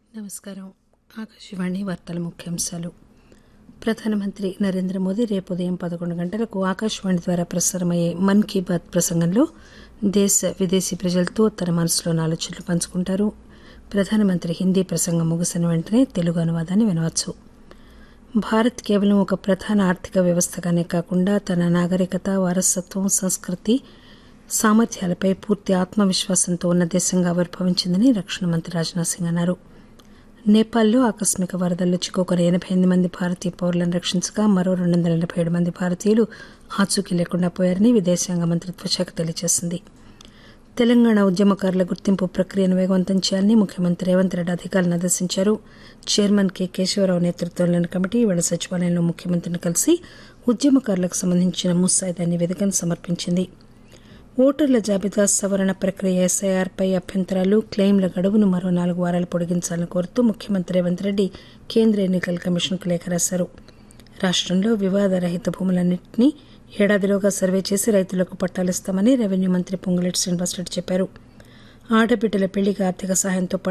నమస్కారం ఆకాశవాణి వార్తల ముఖ్యాంశాలు ప్రధానమంత్రి నరేంద్ర మోదీ రేపు ఉదయం పదకొండు గంటలకు ఆకాశవాణి ద్వారా ప్రసారమయ్యే మన్ కీ బాత్ ప్రసంగంలో దేశ విదేశీ ప్రజలతో తన మనసులోని ఆలోచనలు పంచుకుంటారు ప్రధానమంత్రి హిందీ ప్రసంగం ముగిసిన వెంటనే తెలుగు అనువాదాన్ని వినవచ్చు భారత్ కేవలం ఒక ప్రధాన ఆర్థిక వ్యవస్థగానే కాకుండా తన నాగరికత వారసత్వం సంస్కృతి సామర్థ్యాలపై పూర్తి ఆత్మవిశ్వాసంతో ఉన్న దేశంగా ఆవిర్భవించిందని రక్షణ మంత్రి రాజ్నాథ్ సింగ్ అన్నారు నేపాల్లో ఆకస్మిక వరదల్లో చిక్కుకున్న ఎనబై ఎనిమిది మంది భారతీయ పౌరులను రక్షించగా మరో రెండు వందల ఎనబై ఏడు మంది భారతీయులు ఆచూకీ లేకుండా పోయారని విదేశాంగ మంత్రిత్వ శాఖ తెలియజేసింది తెలంగాణ ఉద్యమకారుల గుర్తింపు ప్రక్రియను వేగవంతం చేయాలని ముఖ్యమంత్రి రేవంత్ రెడ్డి అధికారులను ఆదేశించారు చైర్మన్ కె కేశవరావు నేతృత్వంలోని కమిటీ ఇవాళ సచివాలయంలో ముఖ్యమంత్రిని కలిసి ఉద్యమకారులకు సంబంధించిన ముసాయిదా నివేదికను సమర్పించింది ఓటర్ల జాబితా సవరణ ప్రక్రియ ఎస్ఐఆర్పై అభ్యంతరాలు క్లెయిమ్ల గడువును మరో నాలుగు వారాలు పొడిగించాలని కోరుతూ ముఖ్యమంత్రి రేవంత్ రెడ్డి కేంద్ర ఎన్నికల కమిషన్కు లేఖ రాశారు రాష్టంలో వివాదరహిత భూములన్నింటినీ ఏడాదిలోగా సర్వే చేసి రైతులకు పట్టాలిస్తామని రెవెన్యూ మంత్రి పొంగులేటి శ్రీనివాసరెడ్డి చెప్పారు ఆడబిడ్డల పెళ్లికి ఆర్థిక సహాయంతో పాటు